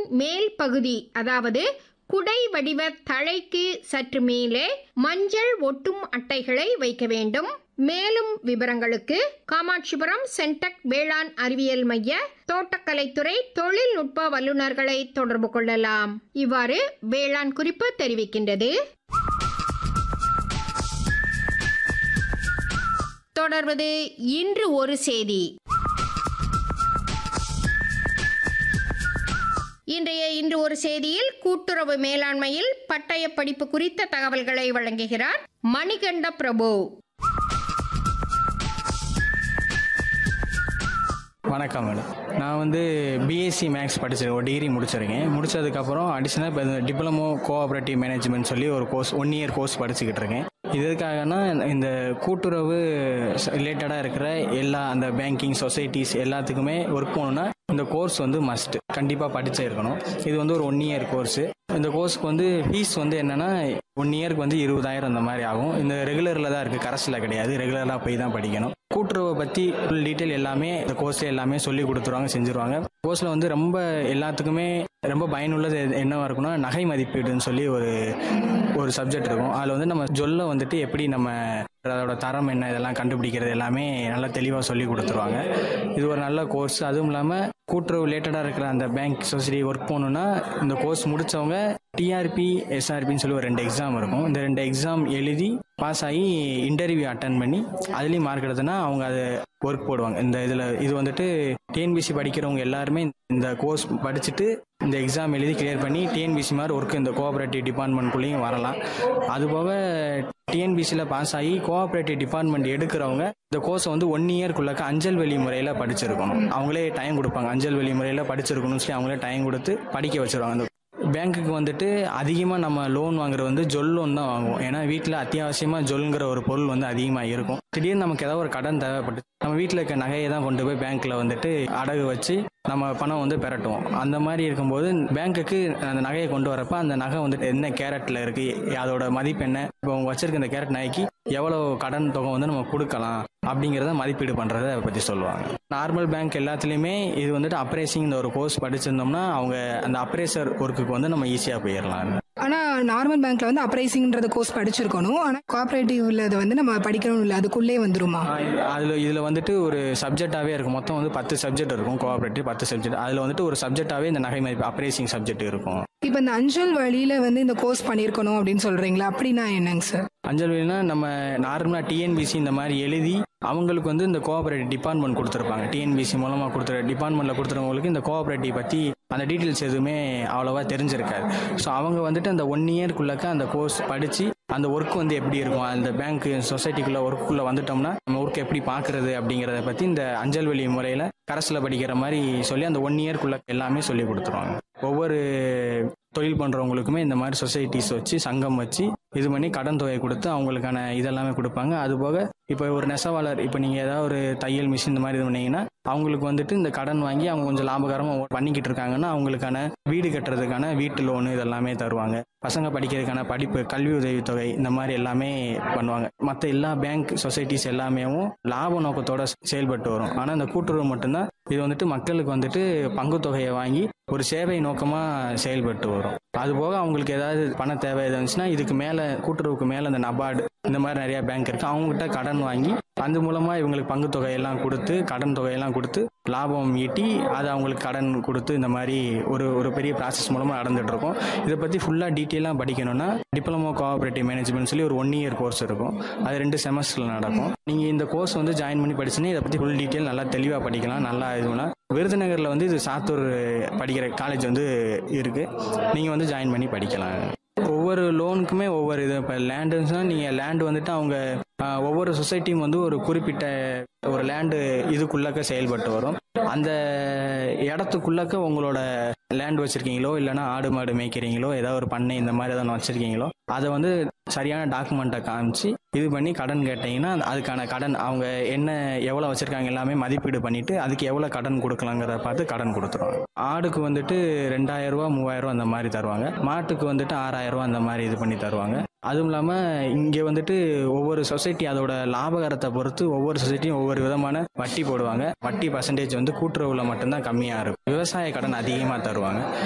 மேல் பகுதி அதாவது குடை வடிவ தழைக்கு சற்று மேலே மஞ்சள் ஒட்டும் அட்டைகளை வைக்க வேண்டும் மேலும் விவரங்களுக்கு காமாட்சிபுரம் சென்டக் வேளாண் அறிவியல் மைய தோட்டக்கலைத்துறை தொழில்நுட்ப வல்லுநர்களை தொடர்பு கொள்ளலாம் இவ்வாறு வேளாண் குறிப்பு தெரிவிக்கின்றது தொடர்வது இன்று ஒரு செய்தி இன்றைய இன்று ஒரு செய்தியில் கூட்டுறவு மேலாண்மையில் பட்டய படிப்பு குறித்த தகவல்களை வழங்குகிறார் மணிகண்ட பிரபு வணக்கம் மேடம் நான் வந்து பிஎஸ்சி மேக்ஸ் படிச்சிருக்கேன் ஒரு டிகிரி முடிச்சிருக்கேன் முடிச்சதுக்கப்புறம் அடிஷனல் இப்போ டிப்ளமோ கோஆப்ரேட்டிவ் மேனேஜ்மெண்ட் சொல்லி ஒரு கோர்ஸ் ஒன் இயர் கோர்ஸ் படிச்சுக்கிட்டு இருக்கேன் இது எதுக்காகனா இந்த கூட்டுறவு ரிலேட்டடாக இருக்கிற எல்லா அந்த பேங்கிங் சொசைட்டிஸ் எல்லாத்துக்குமே ஒர்க் போகணுன்னா இந்த கோர்ஸ் வந்து மஸ்ட் கண்டிப்பாக படிச்சே இருக்கணும் இது வந்து ஒரு ஒன் இயர் கோர்ஸு இந்த கோர்ஸ்க்கு வந்து ஃபீஸ் வந்து என்னன்னா ஒன் இயருக்கு வந்து இருபதாயிரம் அந்த மாதிரி ஆகும் இந்த ரெகுலரில் தான் இருக்குது கரஸில் கிடையாது ரெகுலராக போய் தான் படிக்கணும் கூட்டுறவை பற்றி ஃபுல் டீட்டெயில் எல்லாமே இந்த கோர்ஸில் எல்லாமே சொல்லி கொடுத்துருவாங்க செஞ்சுருவாங்க கோர்ஸில் வந்து ரொம்ப எல்லாத்துக்குமே ரொம்ப பயனுள்ளது எது- என்னவா இருக்கும்னா நகை மதிப்பீடுன்னு சொல்லி ஒரு ஒரு சப்ஜெக்ட் இருக்கும் அதில் வந்து நம்ம ஜொல்லை வந்துட்டு எப்படி நம்ம அதோட தரம் என்ன இதெல்லாம் கண்டுபிடிக்கிறது எல்லாமே நல்லா தெளிவாக சொல்லி கொடுத்துருவாங்க இது ஒரு நல்ல கோர்ஸ் அதுவும் இல்லாமல் கூட்டுறவு ரிலேட்டடாக இருக்கிற அந்த பேங்க் சொசைட்டி ஒர்க் போகணுன்னா இந்த கோர்ஸ் முடித்தவங்க டிஆர்பி எஸ்ஆர்பின்னு சொல்லி ஒரு ரெண்டு எக்ஸாம் இருக்கும் இந்த ரெண்டு எக்ஸாம் எழுதி பாஸ் ஆகி இன்டர்வியூ அட்டன் பண்ணி அதுலேயும் மார்க் எடுத்தனா அவங்க அது ஒர்க் போடுவாங்க இந்த இதில் இது வந்துட்டு டிஎன்பிசி படிக்கிறவங்க எல்லாருமே இந்த கோர்ஸ் படிச்சுட்டு இந்த எக்ஸாம் எழுதி கிளியர் பண்ணி டிஎன்பிசி மாதிரி ஒர்க் இந்த கோஆபரேட்டிவ் டிபார்ட்மெண்ட்குள்ளேயும் வரலாம் அதுபோக டிஎன்பிசியில் பாஸ் ஆகி கோஆபரேட்டிவ் டிபார்ட்மெண்ட் எடுக்கிறவங்க இந்த கோர்ஸை வந்து ஒன் இயர்க்குள்ளக்க அஞ்சல் வெளி முறையில் படிச்சிருக்கணும் அவங்களே டைம் கொடுப்பாங்க அஞ்சல் வெளி முறையில் படிச்சிருக்கணும்னு சொல்லி அவங்களே டைம் கொடுத்து படிக்க வச்சிருவாங்க அந்த பேங்க்குக்கு வந்துட்டு அதிகமாக நம்ம லோன் வாங்குறது வந்து ஜொல் லோன் தான் வாங்குவோம் ஏன்னா வீட்டில் அத்தியாவசியமாக ஜொல்ங்கிற ஒரு பொருள் வந்து அதிகமாக இருக்கும் திடீர்னு நமக்கு ஏதாவது ஒரு கடன் தேவைப்பட்டு நம்ம வீட்டில் இருக்க நகையை தான் கொண்டு போய் பேங்க்கில் வந்துட்டு அடகு வச்சு நம்ம பணம் வந்து பெறட்டுவோம் அந்த மாதிரி இருக்கும்போது பேங்க்குக்கு அந்த நகையை கொண்டு வரப்ப அந்த நகை வந்துட்டு என்ன கேரட்டில் இருக்குது அதோட மதிப்பு என்ன இப்போ அவங்க வச்சிருக்க இந்த கேரட் நகைக்கு எவ்வளோ கடன் தொகை வந்து நம்ம கொடுக்கலாம் அப்படிங்கிறத மதிப்பீடு பண்ணுறத பற்றி சொல்லுவாங்க நார்மல் பேங்க் எல்லாத்துலேயுமே இது வந்துட்டு அப்ரேசிங் ஒரு கோர்ஸ் படிச்சிருந்தோம்னா அவங்க அந்த அப்ரேசர் ஒர்க்குக்கு வந்து நம்ம ஈஸியாக போயிடலாம் ஆனா நார்மல் பேங்க்ல வந்து அப்ரைசிங்ன்றது கோர்ஸ் படிச்சிருக்கணும் ஆனா கோஆபரேட்டிவ்ல அது வந்து நம்ம படிக்கணும் இல்ல அதுக்குள்ளே வந்துருமா அதில் இதில் வந்துட்டு ஒரு சப்ஜெக்டாகவே இருக்கும் மொத்தம் வந்து பத்து சப்ஜெக்ட் இருக்கும் கோஆபரேட்டிவ் பத்து சப்ஜெக்ட் அதில் வந்துட்டு ஒரு சப்ஜெக்டாகவே இந்த நகை மதிப்பு அப்ரேசிங் சப்ஜெக்ட் இருக்கும் இப்போ இந்த அஞ்சல் வழியில வந்து இந்த கோர்ஸ் பண்ணியிருக்கணும் அப்படின்னு சொல்றீங்களா அப்படின்னா என்னங்க சார் அஞ்சல் வேலைனா நம்ம நார்மலாக டிஎன்பிசி இந்த மாதிரி எழுதி அவங்களுக்கு வந்து இந்த கோஆபரேட்டிவ் டிபார்ட்மெண்ட் கொடுத்துருப்பாங்க டிஎன்பிசி மூலமாக கொடுத்துரு டிபார்ட்மெண்ட்டில் கொடுத்துறவங்களுக்கு இந்த கோஆபரேட்டிவ் பற்றி அந்த டீட்டெயில்ஸ் எதுவுமே அவ்வளோவா தெரிஞ்சிருக்காது ஸோ அவங்க வந்துட்டு அந்த ஒன் இயர்க்குள்ளக்க அந்த கோர்ஸ் படித்து அந்த ஒர்க் வந்து எப்படி இருக்கும் அந்த பேங்க் சொசைட்டிக்குள்ளே ஒர்க்குள்ளே வந்துட்டோம்னா நம்ம ஒர்க் எப்படி பார்க்குறது அப்படிங்கிறத பற்றி இந்த அஞ்சல் வெளி முறையில் கரஸில் படிக்கிற மாதிரி சொல்லி அந்த ஒன் இயர்க்குள்ளே எல்லாமே சொல்லி கொடுத்துருவாங்க ஒவ்வொரு தொழில் பண்ணுறவங்களுக்குமே இந்த மாதிரி சொசைட்டிஸ் வச்சு சங்கம் வச்சு இது பண்ணி கடன் தொகை கொடுத்து அவங்களுக்கான இதெல்லாமே கொடுப்பாங்க அது போக இப்போ ஒரு நெசவாளர் இப்போ நீங்கள் ஏதாவது ஒரு தையல் மிஷின் இந்த மாதிரி இது பண்ணீங்கன்னா அவங்களுக்கு வந்துட்டு இந்த கடன் வாங்கி அவங்க கொஞ்சம் லாபகரமாக பண்ணிக்கிட்டு இருக்காங்கன்னா அவங்களுக்கான வீடு கட்டுறதுக்கான வீட்டு லோனு இதெல்லாமே தருவாங்க பசங்க படிக்கிறதுக்கான படிப்பு கல்வி உதவித்தொகை இந்த மாதிரி எல்லாமே பண்ணுவாங்க மற்ற எல்லா பேங்க் சொசைட்டிஸ் எல்லாமே லாப நோக்கத்தோட செயல்பட்டு வரும் ஆனால் இந்த கூட்டுறவு மட்டும்தான் இது வந்துட்டு மக்களுக்கு வந்துட்டு பங்கு தொகையை வாங்கி ஒரு சேவை நோக்கமாக செயல்பட்டு வரும் அது போக அவங்களுக்கு ஏதாவது பண தேவை இருந்துச்சுன்னா இதுக்கு மேலே கூட்டுறவுக்கு மேலே இந்த நபார்டு இந்த மாதிரி நிறைய பேங்க் இருக்கு அவங்ககிட்ட கடன் வாங்கி அது மூலமா இவங்களுக்கு பங்கு தொகையெல்லாம் கொடுத்து கடன் தொகையெல்லாம் கொடுத்து லாபம் ஈட்டி அது அவங்களுக்கு கடன் கொடுத்து இந்த மாதிரி ஒரு ஒரு பெரிய ப்ராசஸ் மூலமா நடந்துட்டு இருக்கும் இதை பத்தி ஃபுல்லா டீட்டெயிலாக படிக்கணும்னா டிப்ளமோ கோஆபரேட்டிவ் மேனேஜ்மெண்ட் சொல்லி ஒரு ஒன் இயர் கோர்ஸ் இருக்கும் அது ரெண்டு செமஸ்டர்ல நடக்கும் நீங்க இந்த கோர்ஸ் வந்து ஜாயின் பண்ணி படிச்சுன்னா இதை பத்தி ஃபுல் டீட்டெயில் நல்லா தெளிவா படிக்கலாம் நல்லா இதுனா விருதுநகர்ல வந்து இது சாத்தூர் படிக்கிற காலேஜ் வந்து இருக்கு நீங்க வந்து ஜாயின் பண்ணி படிக்கலாம் ஒவ்வொரு லோனுக்குமே ஒவ்வொரு இது இப்போ லேண்டுன்னா நீங்கள் லேண்டு வந்துட்டு அவங்க ஆஹ், ஒவ்வொரு சொசைட்டியும் வந்து ஒரு குறிப்பிட்ட ஒரு லேண்டு இதுக்குள்ளக்க செயல்பட்டு வரும் அந்த இடத்துக்குள்ளக்க உங்களோட லேண்ட் வச்சிருக்கீங்களோ இல்லைன்னா ஆடு மாடு மேய்க்கிறீங்களோ ஏதாவது ஒரு பண்ணை இந்த மாதிரி ஏதாவது வச்சிருக்கீங்களோ அதை வந்து சரியான டாக்குமெண்ட்டை காமிச்சு இது பண்ணி கடன் கேட்டீங்கன்னா அதுக்கான கடன் அவங்க என்ன எவ்வளோ வச்சிருக்காங்க எல்லாமே மதிப்பீடு பண்ணிட்டு அதுக்கு எவ்வளோ கடன் கொடுக்கலாங்கிறத பார்த்து கடன் கொடுத்துருவாங்க ஆடுக்கு வந்துட்டு ரெண்டாயிரம் ரூபா மூவாயிரம் ரூபா அந்த மாதிரி தருவாங்க மாட்டுக்கு வந்துட்டு ஆறாயிரம் ரூபா அந்த மாதிரி இது பண்ணி தருவாங்க அதுவும் இல்லாமல் இங்கே வந்துட்டு ஒவ்வொரு சொசைட்டி அதோட லாபகரத்தை பொறுத்து ஒவ்வொரு சொசைட்டியும் ஒவ்வொரு விதமான வட்டி போடுவாங்க வட்டி பர்சன்டேஜ் வந்து கூட்டுறவுல மட்டும்தான் கம்மியாக இருக்கும் விவசாய கடன் அதிகமாக தருவாங்க